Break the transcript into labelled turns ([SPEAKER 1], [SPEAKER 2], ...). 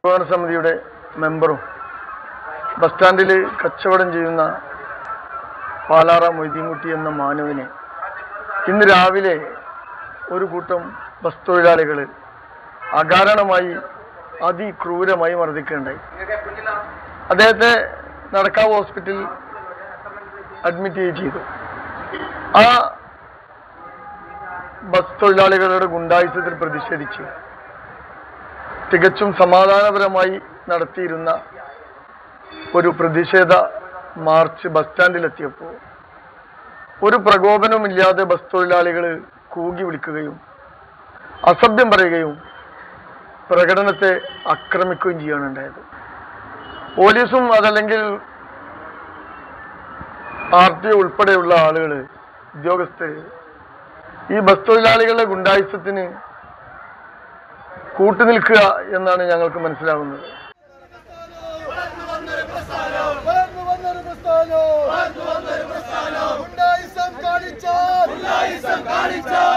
[SPEAKER 1] ഭവന സമിതിയുടെ മെമ്പറും ബസ് സ്റ്റാൻഡിൽ കച്ചവടം ചെയ്യുന്ന പാലാറ മൊയ്തീൻകുട്ടി എന്ന മാനവനെ ഇന്ന് രാവിലെ ഒരു കൂട്ടം ബസ് തൊഴിലാളികൾ അകാരണമായി അതിക്രൂരമായി മർദ്ദിക്കുകയുണ്ടായി അദ്ദേഹത്തെ നടക്കാവ് ഹോസ്പിറ്റലിൽ അഡ്മിറ്റ് ചെയ്തു ആ ബസ് തൊഴിലാളികളുടെ ഗുണ്ടായുസത്തിൽ പ്രതിഷേധിച്ച് തികച്ചും സമാധാനപരമായി നടത്തിയിരുന്ന ഒരു പ്രതിഷേധ മാർച്ച് ബസ് സ്റ്റാൻഡിലെത്തിയപ്പോൾ ഒരു പ്രകോപനവുമില്ലാതെ ബസ് തൊഴിലാളികൾ കൂകി വിളിക്കുകയും അസഭ്യം പറയുകയും പ്രകടനത്തെ ആക്രമിക്കുകയും ചെയ്യുകയാണ് ഉണ്ടായത് പോലീസും അതല്ലെങ്കിൽ ആർ ടി ഉൾപ്പെടെയുള്ള ആളുകൾ ഉദ്യോഗസ്ഥർ ഈ ബസ് തൊഴിലാളികളുടെ ഗുണ്ടായുസത്തിന് കൂട്ടുനിൽക്കുക എന്നാണ് ഞങ്ങൾക്ക് മനസ്സിലാകുന്നത്
[SPEAKER 2] വളർന്നു വന്നൊരു പ്രസ്ഥാനം ഗുണ്ടായിസം കാണിച്ചാൽ